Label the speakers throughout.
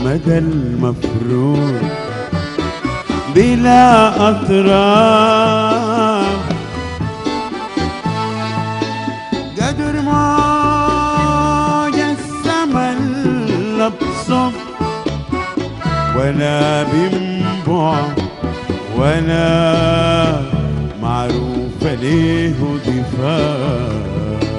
Speaker 1: المدى المفروض بلا أطراف قدر موج السما لبصف ولا بينبع ولا معروف ليه دفاع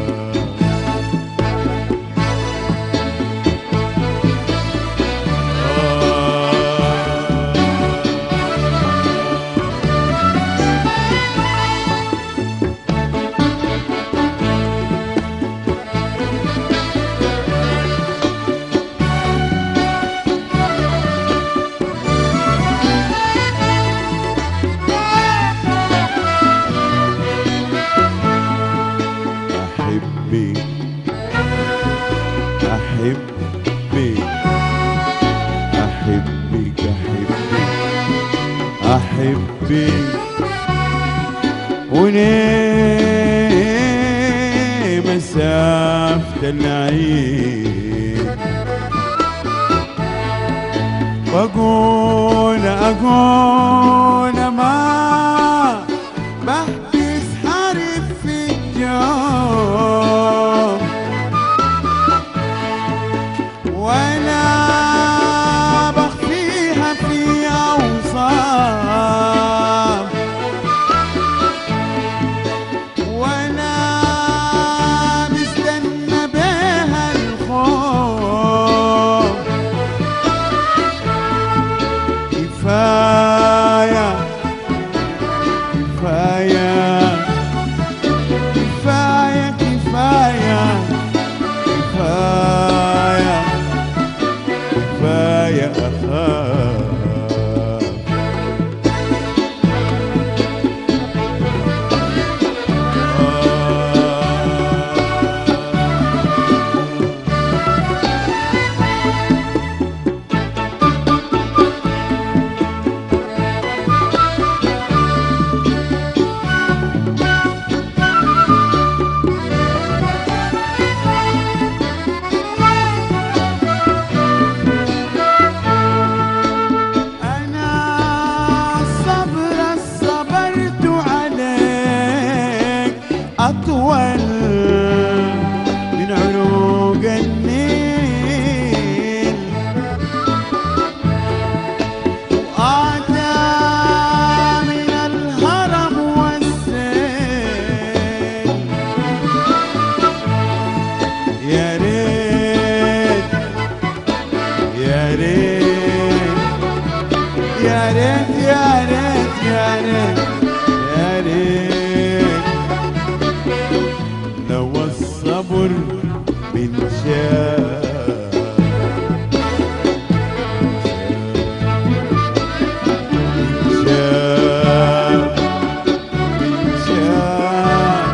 Speaker 1: أحبك أحبك أحبك أحبك أحبك وليه مسافة العين بقول أقول ما بحبس حرف في الجو ولا بخفيها في أوصاف ولا مستنى بها الخوف كفاية كفاية كفاية كفاية كفاية كفاية أخاف أنا الصبر صبرت عليك أطول من عروق النيل وأعلى من الهرم والسيل يا ريت يا ريت يا ريت يا ريت يا ريت يا ريت لو الصبر من شاف من شاف من شاف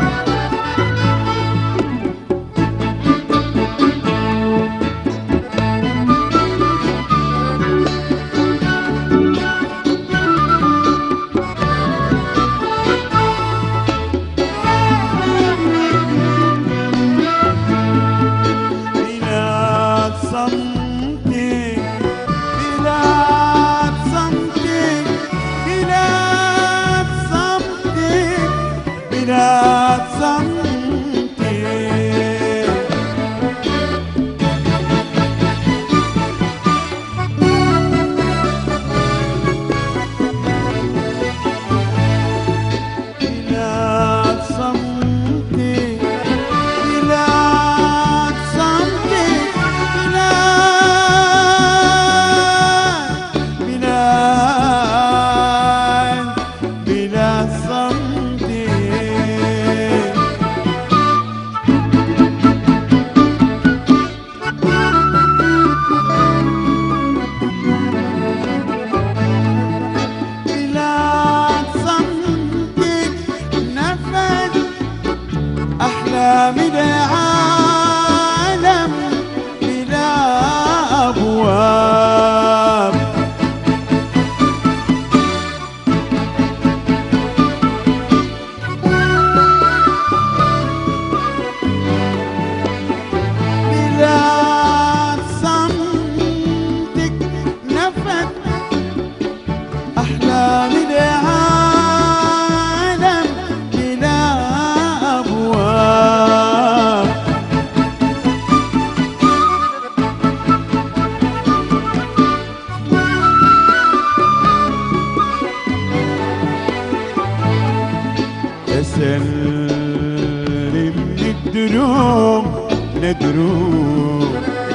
Speaker 1: دروب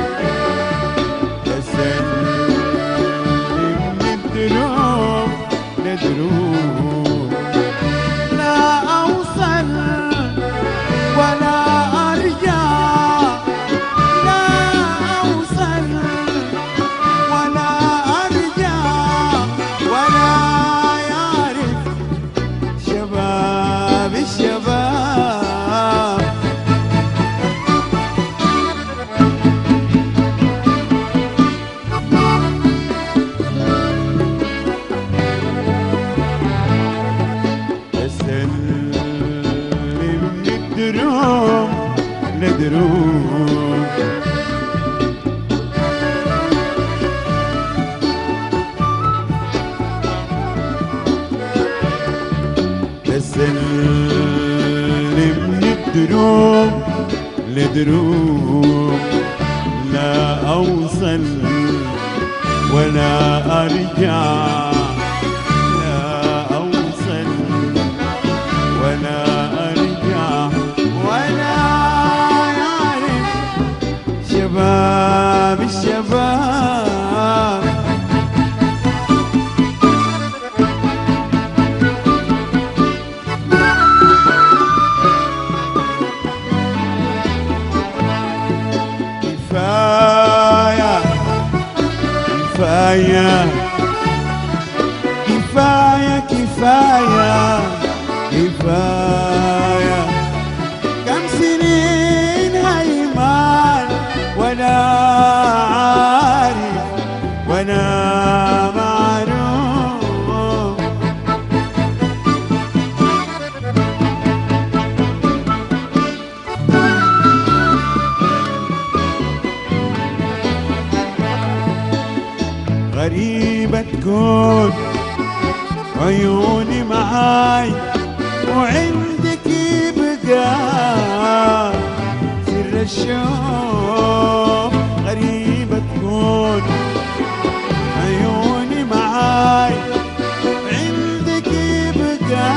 Speaker 1: تسلم الدروب لدروب لا أوصل ولا أرجع لا أوصل ولا أرجع ولا يعرف شباب الشباب تسلم الدروب لدروب تسلم الدروب لدروب لا أوصل ولا أرجع لا أوصل ولا أرجع ولا يعرف شباب الشباب كفاية كفاية كفاية كفاية كفاية كم سنين هيمان ولا عارف ولا معروف غريبة تكون عيوني معاي وعندك يبقى سر الشوق غريبة تكون عيوني معاي عندك يبقى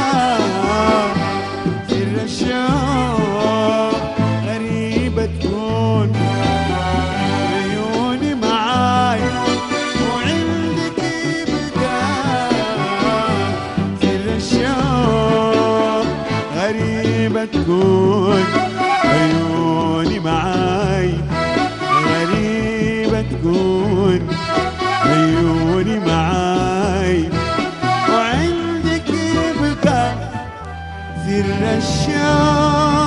Speaker 1: سر الشوق غريبة تكون عيوني معاي وعندك يبقى سر الشوق غريبة تكون عيوني معاي غريبة تكون عيوني معاي وعندك يبقى سر الشوق